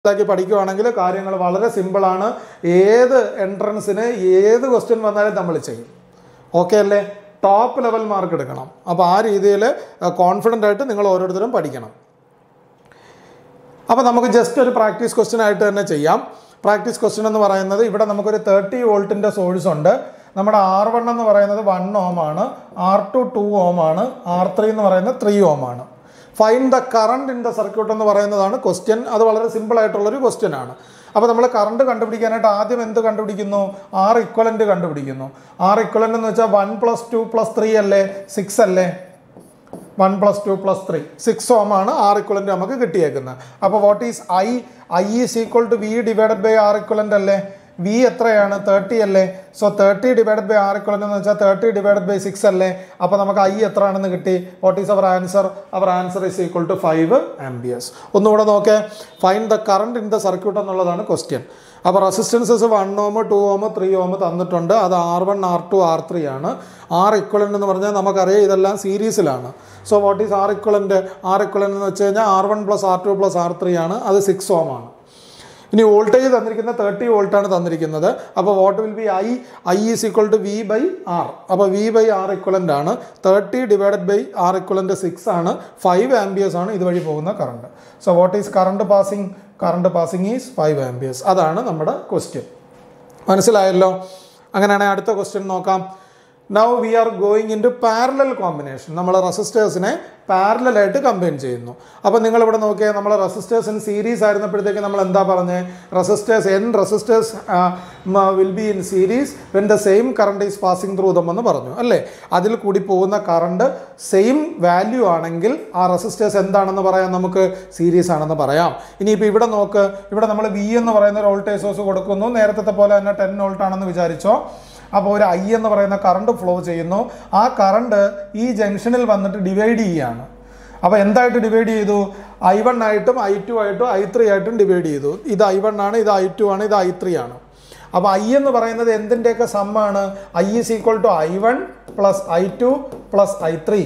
ഇതാക്കി പഠിക്കുവാണെങ്കിൽ കാര്യങ്ങൾ വളരെ സിമ്പിളാണ് ഏത് എൻട്രൻസിന് ഏത് ക്വസ്റ്റ്യൻ വന്നാലും നമ്മൾ ചെയ്യും ഓക്കെ അല്ലേ ടോപ്പ് ലെവൽ മാർക്ക് എടുക്കണം അപ്പോൾ ആ രീതിയിൽ കോൺഫിഡൻ്റ് ആയിട്ട് നിങ്ങൾ ഓരോരുത്തരും പഠിക്കണം അപ്പോൾ നമുക്ക് ജസ്റ്റ് ഒരു പ്രാക്ടീസ് ക്വസ്റ്റ്യൻ ആയിട്ട് തന്നെ ചെയ്യാം പ്രാക്ടീസ് ക്വസ്റ്റ്യൻ എന്ന് പറയുന്നത് ഇവിടെ നമുക്കൊരു തേർട്ടി വോൾട്ടിൻ്റെ സോഴ്സ് ഉണ്ട് നമ്മുടെ ആർ വൺ എന്ന് പറയുന്നത് വൺ ഓം ആണ് ആർ ടു ടു ഓം ആണ് ആർ ത്രീ എന്ന് പറയുന്നത് ത്രീ ഓം ആണ് find the current in the circuit എന്ന് പറയുന്നതാണ് ക്വസ്റ്റ്യൻ അത് വളരെ സിമ്പിൾ ആയിട്ടുള്ളൊരു ക്വസ്റ്റ്യൻ ആണ് അപ്പോൾ നമ്മൾ കറണ്ട് കണ്ടുപിടിക്കാനായിട്ട് ആദ്യം എന്ത് കണ്ടുപിടിക്കുന്നു ആർ ഇക്വലൻ്റ് കണ്ടുപിടിക്കുന്നു ആർ ഇക്വലൻ്റ് എന്ന് വെച്ചാൽ one plus two plus three അല്ലേ സിക്സ് അല്ലേ one plus two plus three six ohm ആണ് ആർ ഇക്വലൻ്റ് നമുക്ക് കിട്ടിയേക്കുന്നത് അപ്പോൾ what is I I is equal to V divided by R equivalent അല്ലേ വി എത്രയാണ് തേർട്ടി അല്ലേ so thirty divided by R equivalent എന്ന് വെച്ചാൽ തേർട്ടി ഡിവൈഡഡ് ബൈ സിക്സ് അല്ലേ അപ്പോൾ നമുക്ക് ഐ എത്ര ആണെന്ന് കിട്ടി what is our answer our answer is equal to five amperes ഒന്നുകൂടെ നോക്കേ find the current in the circuit എന്നുള്ളതാണ് ക്വസ്റ്റ്യൻ അപ്പോൾ resistances one ohm two ohm three ohm തന്നിട്ടുണ്ട് അത് R one R two R three ആണ് R equivalent എന്ന് പറഞ്ഞാൽ നമുക്കറിയാം ഇതെല്ലാം സീരീസിലാണ് so what is R equivalent R equivalent എന്ന് വെച്ച് കഴിഞ്ഞാൽ R one plus R two plus R three ആണ് അത് സിക്സ് ഓം ആണ് ഇനി വോൾട്ടേജ് തന്നിരിക്കുന്ന തേർട്ടി വോൾട്ടാണ് തന്നിരിക്കുന്നത് അപ്പോൾ what will be I I is equal to V by R അപ്പോൾ വി ബൈ ആർ ഇക്വലൻ്റ് ആണ് thirty divided by R equivalent six ആണ് ഫൈവ് ആംബിയേഴ്സ് ആണ് ഇതുവഴി പോകുന്ന current so what is current passing current passing is five amperes അതാണ് നമ്മുടെ question മനസ്സിലായല്ലോ അങ്ങനെയാണെങ്കിൽ അടുത്ത ക്വസ്റ്റ്യൻ നോക്കാം now we are going in into parallel combination നമ്മൾ റെസിസ്റ്റേഴ്സിനെ പാരലായിട്ട് കമ്പൈൻ ചെയ്യുന്നു അപ്പോൾ നിങ്ങൾ ഇവിടെ നോക്കിയാൽ നമ്മൾ റെസിസ്റ്റേഴ്സ് ഇൻ സീരീസ് ആയിരുന്നപ്പോഴത്തേക്ക് നമ്മൾ എന്താ പറഞ്ഞത് resistors N resistors will be in series when the same current is passing through them എന്ന് പറഞ്ഞു അല്ലേ അതിൽ കൂടി പോകുന്ന കറണ്ട് സെയിം വാല്യൂ ആണെങ്കിൽ ആ റെസിസ്റ്റേഴ്സ് എന്താണെന്ന് പറയാം നമുക്ക് സീരീസ് ആണെന്ന് പറയാം ഇനിയിപ്പോൾ ഇവിടെ നോക്ക് ഇവിടെ നമ്മൾ വി എന്ന് പറയുന്ന ഒരു വോൾട്ടേജ് സോഴ്സ് കൊടുക്കുന്നു നേരത്തെ പോലെ തന്നെ ടെൻ വോൾട്ട് ആണെന്ന് വിചാരിച്ചോ അപ്പോൾ ഒരു ഐ എന്ന് പറയുന്ന കറണ്ട് ഫ്ലോ ചെയ്യുന്നു ആ കറണ്ട് ഈ ജംഗ്ഷനിൽ വന്നിട്ട് ഡിവൈഡ് ചെയ്യുകയാണ് അപ്പോൾ എന്തായിട്ട് ഡിവൈഡ് ചെയ്തു ഐ വൺ ആയിട്ടും ഐ ടു ആയിട്ടും ഐ ത്രീ ആയിട്ടും ഡിവൈഡ് ചെയ്തു ഇത് ഐ വൺ ആണ് ഇത് ഐ ടു ആണ് ഇത് ഐ ത്രീ ആണ് അപ്പോൾ ഐ എന്ന് പറയുന്നത് എന്തിൻ്റെയൊക്കെ സമ്മാണ് I is equal to I one plus I two plus I three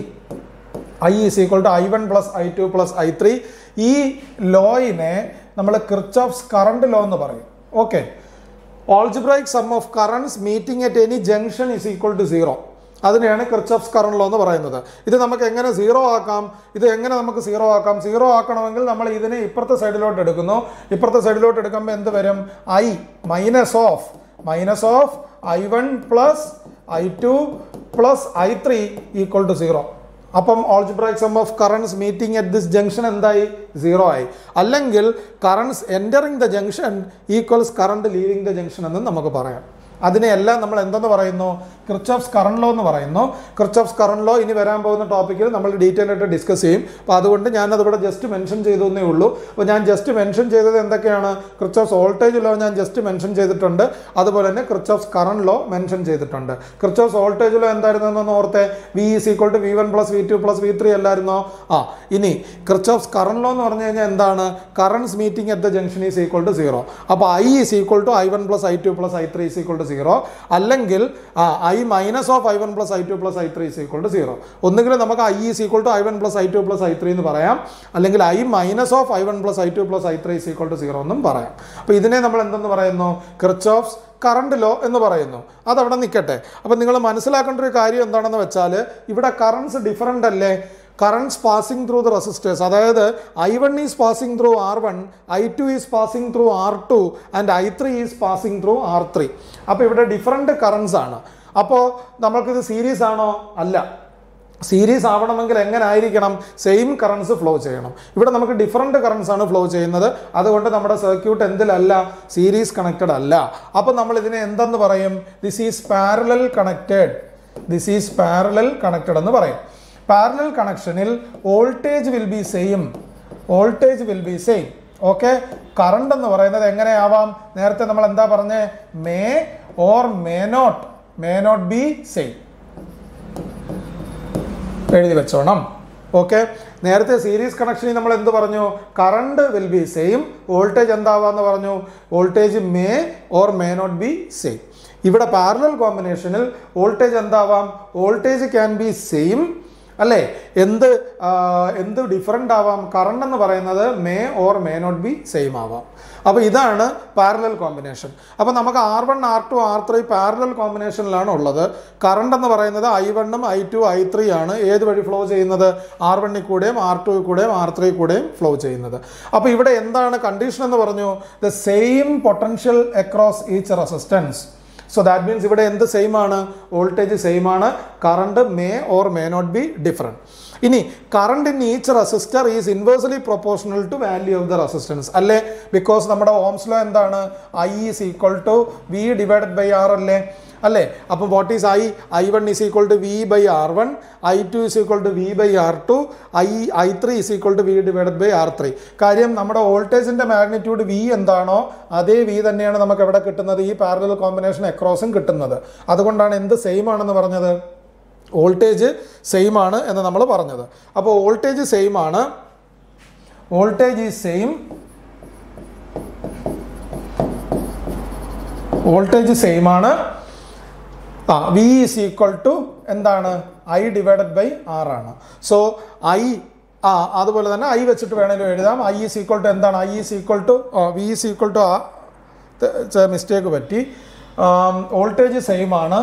I is equal to I one plus I two plus I three ഈ ലോയിനെ നമ്മൾ ക്രിച്ചോഫ്സ് കറണ്ട് ലോ എന്ന് പറയും okay algebraic sum of currents meeting at any junction is equal to zero അതിനെയാണ് Kirchhoff's current law എന്ന് പറയുന്നത് ഇത് നമുക്ക് എങ്ങനെ സീറോ ആക്കാം ഇത് എങ്ങനെ നമുക്ക് സീറോ ആക്കാം സീറോ ആക്കണമെങ്കിൽ നമ്മൾ ഇതിനെ ഇപ്പുറത്തെ സൈഡിലോട്ട് എടുക്കുന്നു ഇപ്പുറത്തെ സൈഡിലോട്ട് എടുക്കുമ്പോൾ എന്ത് വരും I minus of minus of I one plus I two plus I three equal to zero അപ്പം algebraic sum of currents meeting at this junction എന്തായി സീറോ ആയി അല്ലെങ്കിൽ currents entering the junction equals current leaving the junction എന്ന് നമുക്ക് പറയാം അതിനെയെല്ലാം നമ്മൾ എന്തെന്ന് പറയുന്നു ക്രിച്ചോഫ്സ് കറണ്ട് ലോ എന്ന് പറയുന്നു ക്രിച്ചോഫ്സ് കറണ്ട് ലോ ഇനി വരാൻ പോകുന്ന ടോപ്പിക്കിൽ നമ്മൾ ഡീറ്റെയിൽ ആയിട്ട് ഡിസ്കസ് ചെയ്യും അപ്പോൾ അതുകൊണ്ട് ഞാനതിവിടെ ജസ്റ്റ് മെൻഷൻ ചെയ്തു എന്നേ ഉള്ളൂ അപ്പോൾ ഞാൻ ജസ്റ്റ് മെൻഷൻ ചെയ്തത് എന്തൊക്കെയാണ് ക്രിച്ചോഫ്സ് വോൾട്ടേജ് ലോ ഞാൻ ജസ്റ്റ് മെൻഷൻ ചെയ്തിട്ടുണ്ട് അതുപോലെ തന്നെ ക്രിച്ചോഫ്സ് കറണ്ട് ലോ മെൻഷൻ ചെയ്തിട്ടുണ്ട് ക്രിച്ചോഫ്സ് വോൾട്ടേജ് ലോ എന്തായിരുന്നു എന്നൊന്ന് ഓർത്തെ V is equal to V one plus V two plus V three അല്ലായിരുന്നോ ആ ഇനി ക്രിച്ചോഫ്സ് കറണ്ട് ലോ എന്ന് പറഞ്ഞു കഴിഞ്ഞാൽ എന്താണ് currents meeting at the junction is equal to zero അപ്പോൾ I is equal to I one plus I two plus I three is equal to zero അല്ലെങ്കിൽ I minus of I one plus I two plus I three is equal to zero ഒന്നുകിൽ നമുക്ക് I is equal to I one plus I two plus I three എന്ന് പറയാം അല്ലെങ്കിൽ I minus of I one plus I two plus I three is equal to zero എന്നും പറയാം അപ്പോൾ ഇതിനെ നമ്മൾ എന്തെന്ന് പറയുന്നു ക്രിച്ചോഫ്സ് കറണ്ട് ലോ എന്ന് പറയുന്നു അതവിടെ നിൽക്കട്ടെ അപ്പം നിങ്ങൾ മനസ്സിലാക്കേണ്ട ഒരു കാര്യം എന്താണെന്ന് വെച്ചാൽ ഇവിടെ കറണ്ട്സ് ഡിഫറൻ്റ് അല്ലേ currents passing through the resistors അതായത് I one is passing through R one I two is passing through R two and I three is passing through R three അപ്പോൾ ഇവിടെ ഡിഫറെൻറ്റ് കറണ്ട്സ് ആണ് അപ്പോൾ നമ്മൾക്കിത് series ആണോ അല്ല series ആവണമെങ്കിൽ എങ്ങനെ ആയിരിക്കണം സെയിം കറൻസ് ഫ്ലോ ചെയ്യണം ഇവിടെ നമുക്ക് ഡിഫറെൻറ്റ് കറൻസ് ആണ് ഫ്ലോ ചെയ്യുന്നത് അതുകൊണ്ട് നമ്മുടെ സർക്യൂട്ട് എന്തിലല്ല സീരീസ് കണക്റ്റഡ് അല്ല അപ്പോൾ നമ്മൾ ഇതിനെ എന്തെന്ന് പറയും this is parallel connected this is parallel connected എന്ന് പറയും പാരലൽ കണക്ഷനിൽ voltage will be same voltage will be same okay current എന്ന് പറയുന്നത് എങ്ങനെയാവാം നേരത്തെ നമ്മൾ എന്താ പറഞ്ഞേ may or may not may not be same എഴുതി വെച്ചോണം ഓക്കെ നേരത്തെ സീരീസ് കണക്ഷനിൽ നമ്മൾ എന്ത് പറഞ്ഞു current will be same voltage എന്താവാന്ന് പറഞ്ഞു voltage may or may not be same ഇവിടെ പാരലൽ കോമ്പിനേഷനിൽ വോൾട്ടേജ് എന്താവാം വോൾട്ടേജ് ക്യാൻ ബി സെയിം അല്ലേ എന്ത് ആ, എന്ത് ഡിഫറെൻ്റ് ആവാം കറണ്ട് എന്ന് പറയുന്നത് may or may not be same ആവാം അപ്പോൾ ഇതാണ് പാരലൽ കോമ്പിനേഷൻ അപ്പോൾ നമുക്ക് R one R two R three parallel കോമ്പിനേഷനിലാണ് ഉള്ളത് കറണ്ട് എന്ന് പറയുന്നത് ഐ വണ്ണും ഐ ടു ഐ ത്രീ ആണ് ഏത് വഴി ഫ്ലോ ചെയ്യുന്നത് ആർ വണ്ണിൽ കൂടെയും ആർ ടു കൂടെയും ആർ ത്രീ കൂടെയും ഫ്ലോ ചെയ്യുന്നത് അപ്പോൾ ഇവിടെ എന്താണ് കണ്ടീഷൻ എന്ന് പറഞ്ഞു the same potential across each resistance so that means ഇവിടെ എന്ത് സെയിം ആണ് വോൾട്ടേജ് സെയിം ആണ് current may or may not be different ഇനി current in each resistor is inversely proportional to value of the resistance അല്ലേ because നമ്മുടെ Ohm's law എന്താണ് I is equal to V divided by R അല്ലേ അല്ലേ അപ്പോൾ what is I I one is equal to V by R one I two is equal to V by R two I I three is equal to V divided by R three കാര്യം നമ്മുടെ വോൾട്ടേജിൻ്റെ magnitude V എന്താണോ അതേ V തന്നെയാണ് നമുക്ക് എവിടെ കിട്ടുന്നത് ഈ parallel combination അക്രോസും കിട്ടുന്നത് അതുകൊണ്ടാണ് എന്ത് സെയിം ആണെന്ന് പറഞ്ഞത് വോൾട്ടേജ് സെയിം ആണ് എന്ന് നമ്മൾ പറഞ്ഞത് അപ്പോൾ വോൾട്ടേജ് സെയിം ആണ് voltage is same voltage same ആണ് ആ വി ഈസ് ഈക്വൽ ടു എന്താണ് ഐ ഡിവൈഡഡ് ബൈ ആർ ആണ് സോ ഐ ആ അതുപോലെ തന്നെ ഐ വെച്ചിട്ട് വേണമെങ്കിലും എഴുതാം ഐ ഈസ് ഈക്വൽ ടു എന്താണ് I is equal to V is equal to ആ മിസ്റ്റേക്ക് പറ്റി വോൾട്ടേജ് സെയിം ആണ്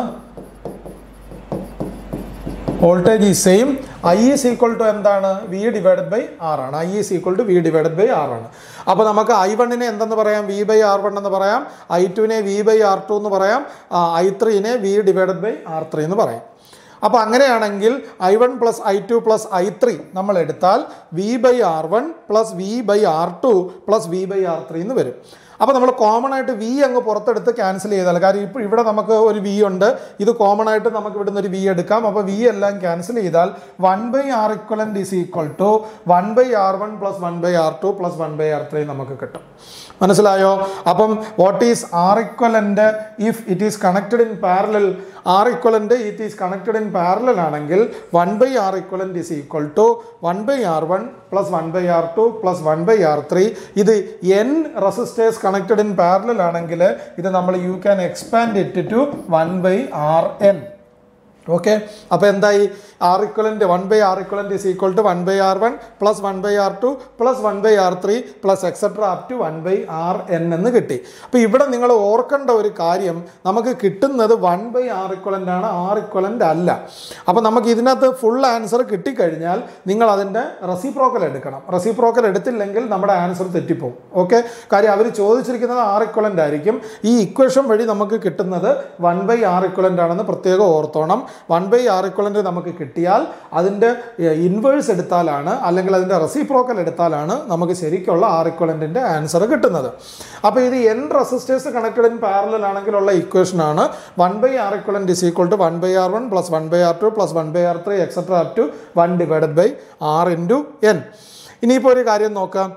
വോൾട്ടേജ് ഈ same I is equal to എന്താണ് വി ഡിവൈഡഡ് ബൈ ആർ ആണ് I is equal to V divided by R ആണ് അപ്പോൾ നമുക്ക് ഐ വണ്ണിനെ എന്തെന്ന് പറയാം വി ബൈ ആർ വൺ എന്ന് പറയാം ഐ ടുവിനെ വി ബൈ ആർ ടു എന്ന് പറയാം ഐ ത്രീനെ V divided by R three എന്ന് പറയാം അപ്പോൾ അങ്ങനെയാണെങ്കിൽ I one plus I two plus I three നമ്മൾ എടുത്താൽ V by R one plus V by R two plus V by R three എന്ന് വരും അപ്പോൾ നമ്മൾ കോമൺ ആയിട്ട് വി അങ്ങ് പുറത്തെടുത്ത് ക്യാൻസൽ ചെയ്താൽ കാര്യം ഇപ്പോൾ ഇവിടെ നമുക്ക് ഒരു വി ഉണ്ട് ഇത് കോമൺ ആയിട്ട് നമുക്ക് ഇവിടുന്ന് ഒരു വി എടുക്കാം അപ്പോൾ വി എല്ലാം ക്യാൻസൽ ചെയ്താൽ one by R equivalent is equal to one by R one plus one by R two plus one by R three നമുക്ക് കിട്ടും മനസ്സിലായോ അപ്പം what is R equivalent if it is connected in parallel R equivalent it is connected in parallel ആണെങ്കിൽ one by R equivalent is equal to one by R one plus one by R two plus one by R three ഇത് N resistors connected in parallel ആണെങ്കിൽ ഇത് നമ്മൾ you can expand it to one by R N okay അപ്പോൾ എന്തായി R equivalent one by R equivalent is equal to one by R one plus one by R two plus one by R three plus etcetera up to one by R N എന്ന് കിട്ടി അപ്പോൾ ഇവിടെ നിങ്ങൾ ഓർക്കേണ്ട ഒരു കാര്യം നമുക്ക് കിട്ടുന്നത് വൺ ബൈ ആർ ഇക്വലൻ്റ് ആണ് ആർ ഇക്വലൻ്റ് അല്ല അപ്പോൾ നമുക്ക് ഇതിനകത്ത് ഫുൾ ആൻസർ കിട്ടിക്കഴിഞ്ഞാൽ നിങ്ങൾ അതിൻ്റെ റെസിപ്രോക്കൽ എടുക്കണം റെസിപ്രോക്കൽ എടുത്തില്ലെങ്കിൽ നമ്മുടെ ആൻസർ തെറ്റിപ്പോവും ഓക്കെ കാര്യം അവർ ചോദിച്ചിരിക്കുന്നത് ആർ ഇക്വലൻ്റ് ആയിരിക്കും ഈ ഇക്വേഷൻ വഴി നമുക്ക് കിട്ടുന്നത് വൺ ബൈ ആർ ഇക്വലൻ്റ് ആണെന്ന് പ്രത്യേകം ഓർത്തോണം വൺ ബൈ ആർ ഇക്വലൻ്റ് നമുക്ക് കിട്ടിയാൽ അതിൻ്റെ ഇൻവേഴ്സ് എടുത്താലാണ് അല്ലെങ്കിൽ അതിൻ്റെ റെസിപ്രോക്കൽ എടുത്താലാണ് നമുക്ക് ശരിക്കുള്ള ആർ ഇക്വലൻറ്റിൻ്റെ ആൻസർ കിട്ടുന്നത് അപ്പോൾ ഇത് N resistors connected in parallel ആണെങ്കിലുള്ള ഇക്വേഷൻ ആണ് one by R equivalent is equal to one by R one plus one by R two plus one by R three etcetera up to one divided by R into N ഇനിയിപ്പോൾ ഒരു കാര്യം നോക്കാം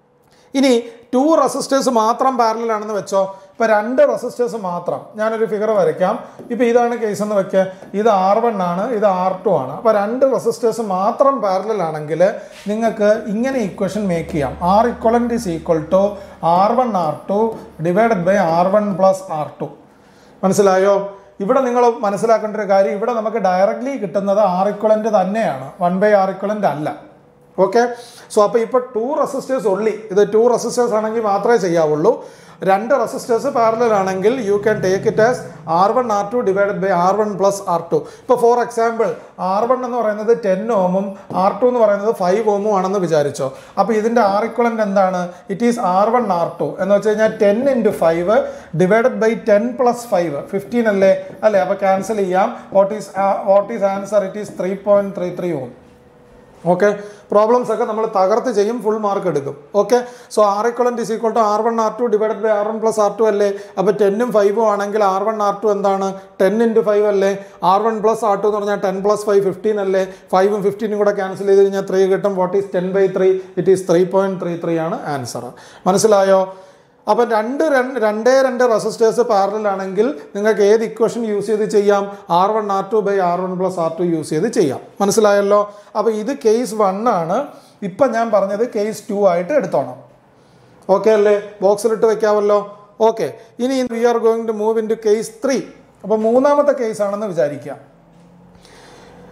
ഇനി to resistors മാത്രം parallel ആണെന്ന് വെച്ചോ ഇപ്പോൾ രണ്ട് റെസിസ്റ്റേഴ്സ് മാത്രം ഞാനൊരു ഫിഗർ വരയ്ക്കാം ഇപ്പോൾ ഇതാണ് കേസ് എന്ന് വെക്കുക ഇത് ആർ വൺ ആണ് ഇത് ആർ ടു ആണ് അപ്പോൾ രണ്ട് റെസിസ്റ്റേഴ്സ് മാത്രം പാരലൽ ആണെങ്കിൽ നിങ്ങൾക്ക് ഇങ്ങനെ ഇക്വേഷൻ മേക്ക് ചെയ്യാം R equivalent is equal to R one R two divided by R one plus R two മനസ്സിലായോ ഇവിടെ നിങ്ങൾ മനസ്സിലാക്കേണ്ട ഒരു കാര്യം ഇവിടെ നമുക്ക് ഡയറക്റ്റ്ലി കിട്ടുന്നത് ആർ ഇക്വലൻ്റ് തന്നെയാണ് വൺ ബൈ ആർ ഇക്വലൻ്റ് അല്ല ഓക്കെ സോ അപ്പോൾ ഇപ്പോൾ ടു റെസിസ്റ്റേഴ്സ് ഉള്ളി ഇത് ടു റെസിസ്റ്റേഴ്സ് ആണെങ്കിൽ മാത്രമേ ചെയ്യാവുള്ളൂ രണ്ട് റെസിസ്റ്റേഴ്സ് പാരലൽ ആണെങ്കിൽ you can take it as R one R two divided by R one plus R two ഇപ്പോൾ ഫോർ എക്സാമ്പിൾ ആർ വൺ എന്ന് പറയുന്നത് ടെൻ ഓമും ആർ ടു എന്ന് പറയുന്നത് ഫൈവ് ഓമും ആണെന്ന് വിചാരിച്ചോ അപ്പോൾ ഇതിൻ്റെ ആർ ഇക്വലൻ്റ് എന്താണ് it is R one R two എന്ന് വെച്ച് കഴിഞ്ഞാൽ ten into five divided by ten plus five fifteen അല്ലേ അല്ലേ അപ്പോൾ ക്യാൻസൽ ചെയ്യാം what is what is answer it is three point three three ohm okay problems ഒക്കെ നമ്മൾ തകർത്ത് ചെയ്യും ഫുൾ മാർക്ക് എടുക്കും okay so R equivalent is equal to R one R two divided by R one plus R two അല്ലേ അപ്പോൾ ടെന്നും ഫൈവും ആണെങ്കിൽ ആർ വൺ ആർ ടു എന്താണ് ടെൻ ഇൻറ്റു ഫൈവ് അല്ലേ R one plus R two എന്ന് പറഞ്ഞാൽ ടെൻ പ്ലസ് ഫൈവ് ഫിഫ്റ്റീൻ അല്ലേ ഫൈവും ഫിഫ്റ്റീനും കൂടെ ക്യാൻസൽ ചെയ്ത് കഴിഞ്ഞാൽ ത്രീ കിട്ടും what is ten by three it is three point three three ആണ് ആൻസർ മനസ്സിലായോ അപ്പം രണ്ട് രണ്ട് രണ്ടേ രണ്ട് റെസിസ്റ്റേഴ്സ് പാരലൽ ആണെങ്കിൽ നിങ്ങൾക്ക് ഏത് ഇക്വേഷൻ യൂസ് ചെയ്ത് ചെയ്യാം R one R two by R one plus R two use ചെയ്ത് ചെയ്യാം മനസ്സിലായല്ലോ അപ്പോൾ ഇത് കേസ് വൺ ആണ് ഇപ്പം ഞാൻ പറഞ്ഞത് കേസ് ടു ആയിട്ട് എടുത്തോണം ഓക്കെ അല്ലേ ബോക്സിലിട്ട് വെക്കാമല്ലോ ഓക്കെ ഇനി we are going to move in to case three അപ്പോൾ മൂന്നാമത്തെ കേസ് ആണെന്ന് വിചാരിക്കാം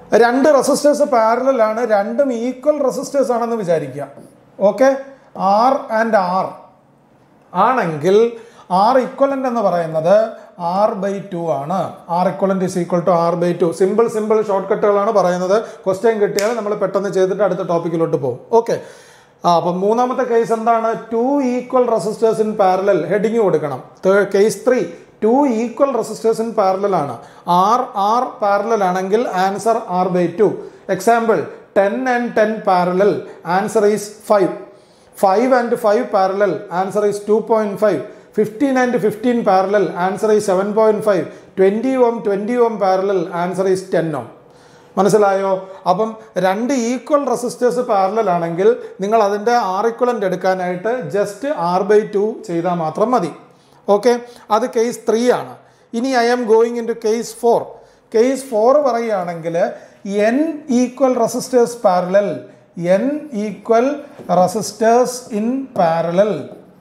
രണ്ട് റെസിസ്റ്റേഴ്സ് പാരലാണ് രണ്ടും ഈക്വൽ റെസിസ്റ്റേഴ്സ് ആണെന്ന് വിചാരിക്കുക ഓക്കെ ആർ ആൻഡ് ആർ ആണെങ്കിൽ ആർ ഇക്വലൻ്റ് എന്ന് പറയുന്നത് ആർ ബൈ ടു ആണ് R equivalent is equal to R by two simple simple short കട്ടുകളാണ് പറയുന്നത് ക്വസ്റ്റ്യൻ കിട്ടിയാൽ നമ്മൾ പെട്ടെന്ന് ചെയ്തിട്ട് അടുത്ത ടോപ്പിക്കിലോട്ട് പോകും ഓക്കെ ആ അപ്പം മൂന്നാമത്തെ കേസ് എന്താണ് two equal resistors in parallel heading കൊടുക്കണം case three two equal resistors in parallel ആണ് ആർ ആർ പാരലൽ ആണെങ്കിൽ answer R by two example ten and ten parallel answer is five five and five parallel answer is two point five fifteen and fifteen parallel answer is seven point five twenty ohm twenty ohm parallel answer is ten ohm മനസ്സിലായോ അപ്പം രണ്ട് equal resistors parallel ആണെങ്കിൽ നിങ്ങൾ അതിൻ്റെ R equivalent എടുക്കാനായിട്ട് just R by two ചെയ്താൽ മാത്രം മതി ഓക്കെ അത് കേസ് ത്രീ ആണ് ഇനി I am going in to case four case four പറയുകയാണെങ്കിൽ N equal resistors parallel N equal resistors in parallel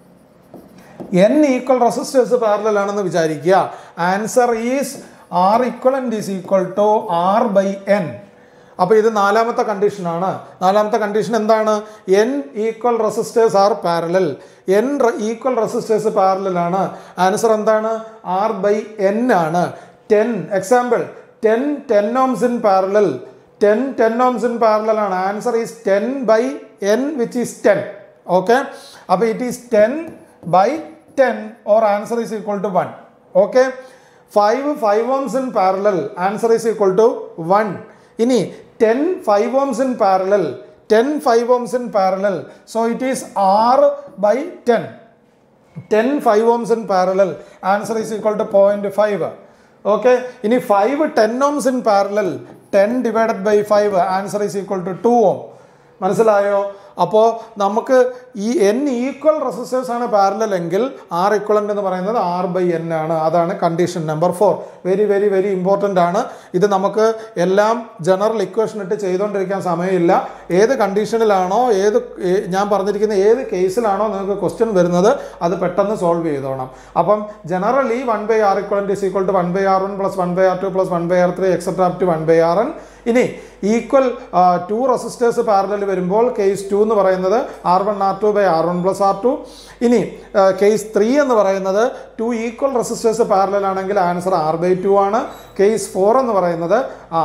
N equal resistors parallel ആണെന്ന് വിചാരിക്കുക answer is R equivalent is equal to R by N അപ്പോൾ ഇത് നാലാമത്തെ കണ്ടീഷനാണ് നാലാമത്തെ condition എന്താണ് N equal resistors R parallel N equal resistors parallel ആണ് answer എന്താണ് ആർ ബൈ എൻ ആണ് ten example ten ten ohms in parallel ten ten ohms in parallel ആണ് answer is ten by N which is ten okay അപ്പോൾ it is ten by ten or answer is equal to one okay five five ohms in parallel answer is equal to one ഇനി ten five ohms in parallel ten five ohms in parallel so it is ആറ് by ten ten five ohms in parallel answer is equal to point five okay ഇനി five ten ohms in parallel ten divided by five answer is equal to two ohm മനസ്സിലായോ അപ്പോൾ നമുക്ക് ഈ N equal resistors ആണ് parallel എങ്കിൽ R equivalent എന്ന് പറയുന്നത് R by N ആണ് അതാണ് condition number four very very very important ആണ് ഇത് നമുക്ക് എല്ലാം ജനറൽ ഇക്വേഷൻ ഇട്ട് ചെയ്തുകൊണ്ടിരിക്കാൻ സമയമില്ല ഏത് കണ്ടീഷനിലാണോ ഏത് ഏ- ഞാൻ പറഞ്ഞിരിക്കുന്ന ഏത് കേസിലാണോ നിങ്ങൾക്ക് ക്വസ്റ്റ്യൻ വരുന്നത് അത് പെട്ടെന്ന് സോൾവ് ചെയ്തോണം അപ്പം generally one by R equivalent is equal to one by R one plus one by R two plus one by R three etcetera up to one by R N ഇനി equal two resistors parallel വരുമ്പോൾ case two എന്ന് പറയുന്നത് R one R two by R one plus R two ഇനി case three എന്ന് പറയുന്നത് two equal resistors parallel ആണെങ്കിൽ answer R by two ആണ് case four എന്ന് പറയുന്നത് ആ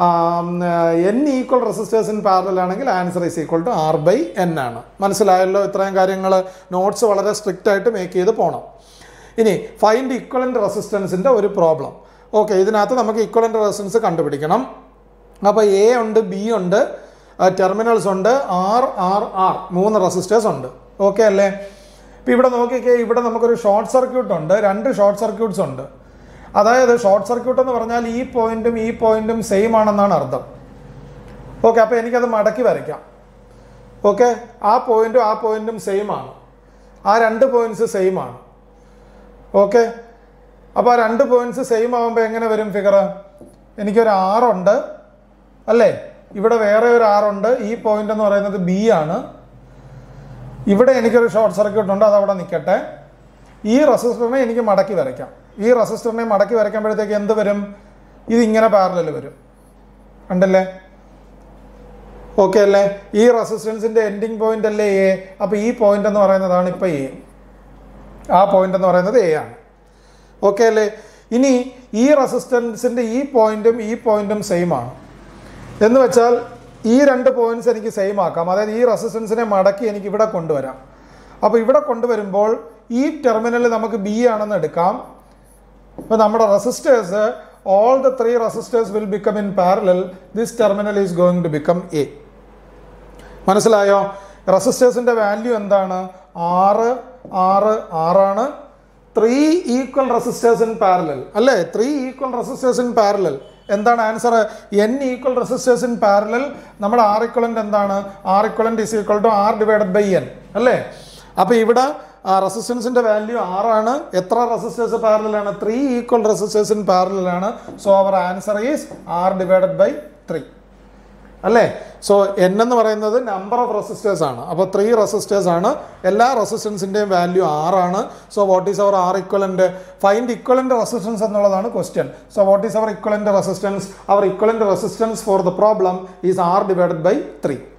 N equal resistors in parallel ആണെങ്കിൽ answer is equal to R by N ആണ് മനസ്സിലായല്ലോ ഇത്രയും കാര്യങ്ങൾ നോട്ട്സ് വളരെ സ്ട്രിക്റ്റ് ആയിട്ട് മേക്ക് ചെയ്ത് പോകണം ഇനി ഫൈൻഡ് ഇക്വലൻ്റ് റെസിസ്റ്റൻസിൻ്റെ ഒരു പ്രോബ്ലം ഓക്കെ ഇതിനകത്ത് നമുക്ക് ഇക്വലൻ്റ് റെസിസ്റ്റൻസ് കണ്ടുപിടിക്കണം അപ്പോൾ എ ഉണ്ട് ബി ഉണ്ട് ടെർമിനൽസ് ഉണ്ട് ആർ ആർ ആർ മൂന്ന് റെസിസ്റ്റേഴ്സ് ഉണ്ട് ഓക്കെ അല്ലേ ഇപ്പോൾ ഇവിടെ നോക്കിക്കേ ഇവിടെ നമുക്കൊരു ഷോർട്ട് സർക്യൂട്ട് ഉണ്ട് രണ്ട് ഷോർട്ട് സർക്യൂട്ട്സ് ഉണ്ട് അതായത് ഷോർട്ട് സർക്യൂട്ട് എന്ന് പറഞ്ഞാൽ ഈ പോയിന്റും ഈ പോയിന്റും സെയിം ആണെന്നാണ് അർത്ഥം ഓക്കെ അപ്പോൾ എനിക്കത് മടക്കി വരയ്ക്കാം ഓക്കെ ആ പോയിന്റും ആ പോയിന്റും സെയിം ആണ് ആ രണ്ട് പോയിന്റ്സ് സെയിം ആണ് ഓക്കെ അപ്പോൾ ആ രണ്ട് പോയിന്റ്സ് സെയിം ആകുമ്പോൾ എങ്ങനെ വരും ഫിഗർ എനിക്കൊരു ആറുണ്ട് അല്ലേ ഇവിടെ വേറെ ഒരു ആറുണ്ട് ഈ പോയിന്റ് എന്ന് പറയുന്നത് ബി ആണ് ഇവിടെ എനിക്കൊരു ഷോർട്ട് സർക്യൂട്ട് ഉണ്ട് അത് അവിടെ നിൽക്കട്ടെ ഈ റെസിസ്റ്ററിനെ എനിക്ക് മടക്കി വരയ്ക്കാം ഈ റെസിസ്റ്ററിനെ മടക്കി വരയ്ക്കുമ്പോഴത്തേക്ക് എന്ത് വരും ഇതിങ്ങനെ പാരലൽ വരും കണ്ടല്ലേ ഓക്കെ അല്ലേ ഈ റെസിസ്റ്റൻസിന്റെ എൻഡിങ് പോയിന്റ് അല്ലേ എ അപ്പോൾ ഈ പോയിന്റ് എന്ന് പറയുന്നതാണ് ഇപ്പോൾ എ ആ പോയിന്റ് എന്ന് പറയുന്നത് എ ആണ് ഓക്കെ അല്ലേ ഇനി ഈ റെസിസ്റ്റൻസിന്റെ ഈ പോയിന്റും ഈ പോയിന്റും സെയിം ആണ് എന്ന് വെച്ചാൽ ഈ രണ്ട് പോയിന്റ്സ് എനിക്ക് സെയിം ആക്കാം അതായത് ഈ റെസിസ്റ്റൻസിനെ മടക്കി എനിക്ക് ഇവിടെ കൊണ്ടുവരാം അപ്പോൾ ഇവിടെ കൊണ്ടുവരുമ്പോൾ ഈ ടെർമിനൽ നമുക്ക് ബി ആണെന്ന് എടുക്കാം അപ്പോൾ നമ്മുടെ resistors all the three resistors will become in parallel this terminal is going to become A മനസ്സിലായോ റെസിസ്റ്റേഴ്സിന്റെ വാല്യൂ എന്താണ് ആറ് ആറ് ആറാണ് three equal resistors in parallel അല്ലേ three equal resistors in parallel എന്താണ് answer N equal resistors in parallel നമ്മുടെ R equivalent എന്താണ് R equivalent is equal to R divided by N അല്ലേ അപ്പോൾ ഇവിടെ റെസിസ്റ്റൻസിന്റെ വാല്യൂ ആറാണ് എത്ര റെസിസ്റ്റേഴ്സ് പാരലാണ് ത്രീ ഈക്വൽ റെസിസ്റ്റേഴ്സ് ഇൻ പാരലാണ് so our answer is R divided by three അല്ലേ സോ എൻ എന്ന് പറയുന്നത് നമ്പർ ഓഫ് റെസിസ്റ്റേഴ്സ് ആണ് അപ്പോൾ ത്രീ റെസിസ്റ്റേഴ്സ് ആണ് എല്ലാ റെസിസ്റ്റൻസിൻ്റെയും വാല്യൂ ആറാണ് so what is our R equivalent find equivalent resistance എന്നുള്ളതാണ് question so what is our equivalent resistance our equivalent resistance for the problem is R divided by three